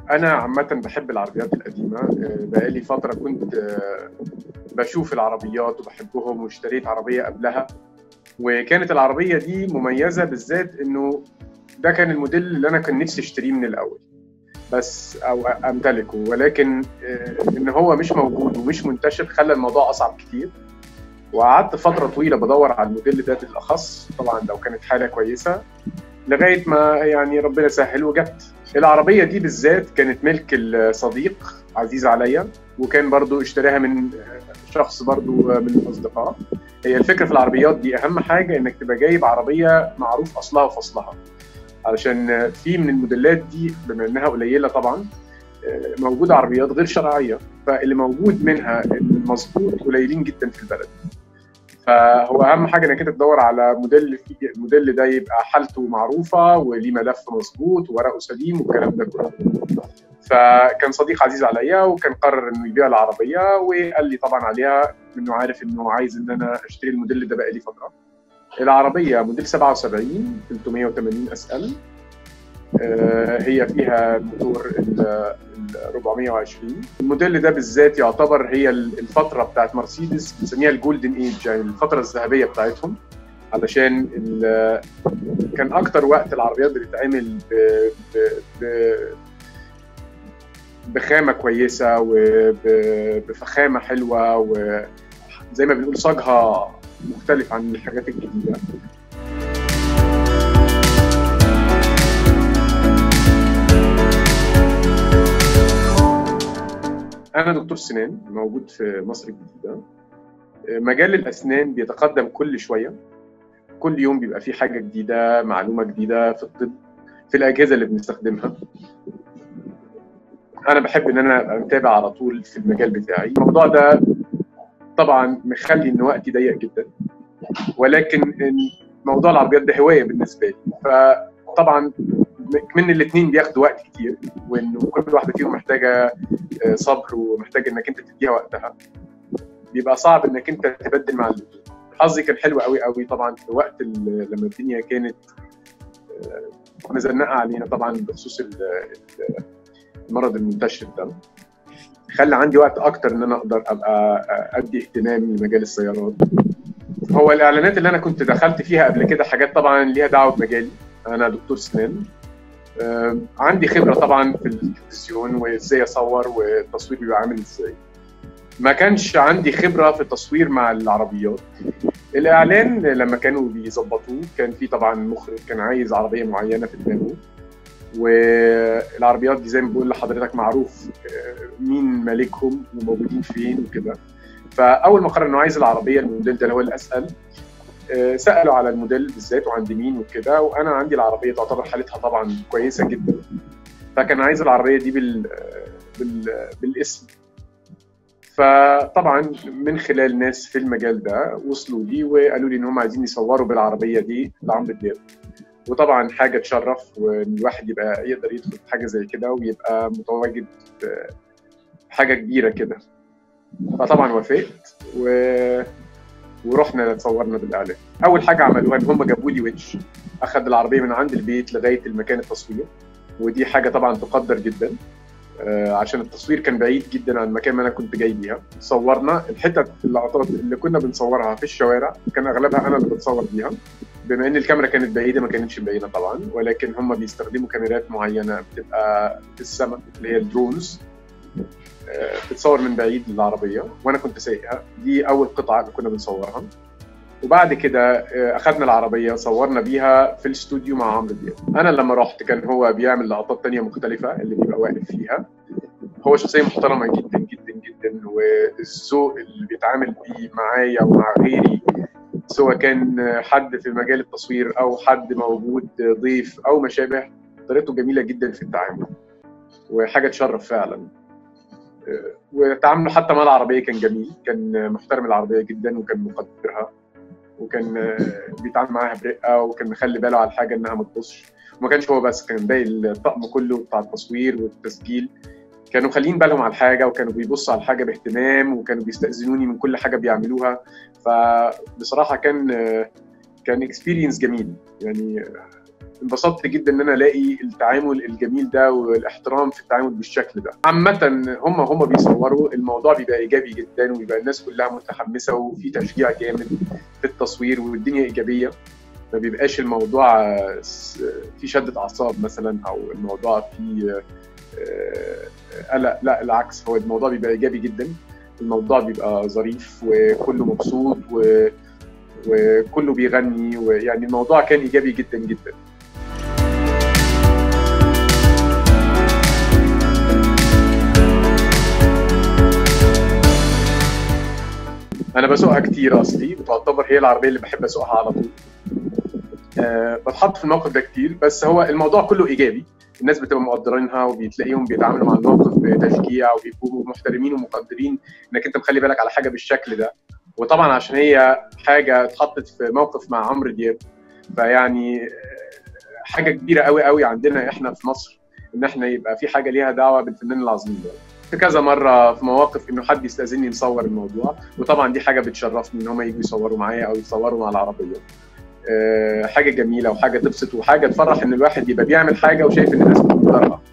انا عامه بحب العربيات القديمه آه، بقالي فتره كنت آه، بشوف العربيات وبحبهم واشتريت عربيه قبلها وكانت العربيه دي مميزه بالذات انه ده كان الموديل اللي انا كان نفسي اشتريه من الاول بس او امتلكه ولكن آه، ان هو مش موجود ومش منتشر خلى الموضوع اصعب كتير وقعدت فتره طويله بدور على الموديل ده بالاخص طبعا لو كانت حاله كويسه لغايه ما يعني ربنا سهل وجت العربيه دي بالذات كانت ملك الصديق عزيز عليا وكان برضو اشتراها من شخص برضو من الاصدقاء هي الفكره في العربيات دي اهم حاجه انك تبقى جايب عربيه معروف اصلها وفصلها علشان في من الموديلات دي بما انها قليله طبعا موجوده عربيات غير شرعيه فاللي موجود منها المظبوط قليلين جدا في البلد فهو اهم حاجه انك انت تدور على موديل فيه الموديل ده يبقى حالته معروفه وليه ملف مظبوط وورقه سليم والكلام ده كله فكان صديق عزيز عليا وكان قرر انه يبيع العربيه وقال لي طبعا عليها انه عارف انه عايز ان انا اشتري الموديل ده بقالي فتره العربيه موديل 77 380 اس ال هي فيها موتور ال 420 الموديل ده بالذات يعتبر هي الفتره بتاعت مرسيدس بنسميها الجولدن ايج يعني الفتره الذهبيه بتاعتهم علشان كان اكتر وقت العربيات بتتعمل ب... ب... ب... بخامه كويسه وبفخامه حلوه وزي ما بنقول صاجها مختلف عن الحاجات الجديده انا دكتور سنان موجود في مصر الجديده مجال الاسنان بيتقدم كل شويه كل يوم بيبقى فيه حاجه جديده معلومه جديده في الطب في الاجهزه اللي بنستخدمها انا بحب ان انا ابقى متابع على طول في المجال بتاعي الموضوع ده طبعا مخلي ان وقتي ضيق جدا ولكن موضوع العربيات ده هوايه بالنسبه لي فطبعا من الاثنين بياخدوا وقت كتير وانه كل واحده فيهم محتاجه صبر ومحتاجه انك انت تديها وقتها بيبقى صعب انك انت تبدل مع الاثنين حظي كان حلو قوي قوي طبعا في وقت لما الدنيا كانت مزنقه علينا طبعا بخصوص المرض المنتشر ده خلى عندي وقت اكتر ان انا اقدر ابقى ادي اهتمام لمجال السيارات هو الاعلانات اللي انا كنت دخلت فيها قبل كده حاجات طبعا ليها دعوه بمجالي انا دكتور سنان عندي خبره طبعا في التلفزيون وازاي اصور والتصوير بيبقى عامل ازاي ما كانش عندي خبره في التصوير مع العربيات الاعلان لما كانوا بيظبطوه كان في طبعا مخرج كان عايز عربيه معينه في دماغه والعربيات دي زي ما بقول لحضرتك معروف مين مالكهم وموجودين فين وكده فاول ما قرر انه عايز العربيه الموديل ده اللي هو الاسال سالوا على الموديل بالذات وعند مين وكده وانا عندي العربيه تعتبر حالتها طبعا كويسه جدا فكان عايز العربيه دي بال, بال... بالاسم فطبعا من خلال ناس في المجال ده وصلوا لي وقالوا لي ان هم عايزين يصوروا بالعربيه دي لعمرو دياب وطبعا حاجه تشرف وان الواحد يبقى يقدر يدخل في حاجه زي كده ويبقى متواجد في حاجه كبيره كده فطبعا وافقت و... ورحنا صورنا بالاعلان اول حاجه عملوها ان هم جابوا لي ويتش اخذ العربيه من عند البيت لغايه المكان التصوير ودي حاجه طبعا تقدر جدا آه عشان التصوير كان بعيد جدا عن المكان اللي انا كنت جاي بيها صورنا الحتت اللقطات اللي كنا بنصورها في الشوارع كان اغلبها انا اللي بتصور بيها بما ان الكاميرا كانت بعيده ما كانتش بعيده طبعا ولكن هم بيستخدموا كاميرات معينه بتبقى في السماء اللي هي الدرونز بتصور من بعيد للعربيه وانا كنت سايقها دي اول قطعه اللي كنا بنصورها وبعد كده اخذنا العربيه صورنا بيها في الاستوديو مع عمرو دياب انا لما رحت كان هو بيعمل لقطات تانية مختلفه اللي بيبقى واقف فيها هو شخصيه محترمه جدا جدا جدا والذوق اللي بيتعامل بيه معايا ومع غيري سواء كان حد في مجال التصوير او حد موجود ضيف او ما شابه طريقته جميله جدا في التعامل وحاجه تشرف فعلا وتعامله حتى مع العربيه كان جميل كان محترم العربيه جدا وكان مقدرها وكان بيتعامل معاها برقه وكان مخلي باله على الحاجه انها ما تبصش وما كانش هو بس كان باقي الطقم كله بتاع التصوير والتسجيل كانوا خالين بالهم على الحاجه وكانوا بيبصوا على الحاجه باهتمام وكانوا بيستاذنوني من كل حاجه بيعملوها فبصراحه كان كان اكسبيرينس جميل يعني انبسطت جدا ان انا الاقي التعامل الجميل ده والاحترام في التعامل بالشكل ده عامه هم هم بيصوروا الموضوع بيبقى ايجابي جدا ويبقى الناس كلها متحمسه وفي تشجيع جامد في التصوير والدنيا ايجابيه ما بيبقاش الموضوع في شده اعصاب مثلا او الموضوع فيه قلق لا العكس هو الموضوع بيبقى ايجابي جدا الموضوع بيبقى ظريف وكله مبسوط و... وكله بيغني ويعني الموضوع كان ايجابي جدا جدا انا بسوقها كتير اصلي وتعتبر هي العربيه اللي بحب اسوقها على طول أه بتحط في الموقف ده كتير بس هو الموضوع كله ايجابي الناس بتبقى مقدرينها وبتلاقيهم بيتعاملوا مع الموقف بتشجيع وبيبقوا محترمين ومقدرين انك انت مخلي بالك على حاجه بالشكل ده وطبعا عشان هي حاجه اتحطت في موقف مع عمرو دياب فيعني حاجه كبيره قوي قوي عندنا احنا في مصر ان احنا يبقى في حاجه ليها دعوه بالفنان العظيم ده في كذا مره في مواقف انه حد يستاذني نصور الموضوع وطبعا دي حاجه بتشرفني ان هم يجوا يصوروا معايا او يصوروا مع العربيه حاجه جميله وحاجه تبسط وحاجه تفرح ان الواحد يبقى بيعمل حاجه وشايف ان الناس بتقدرها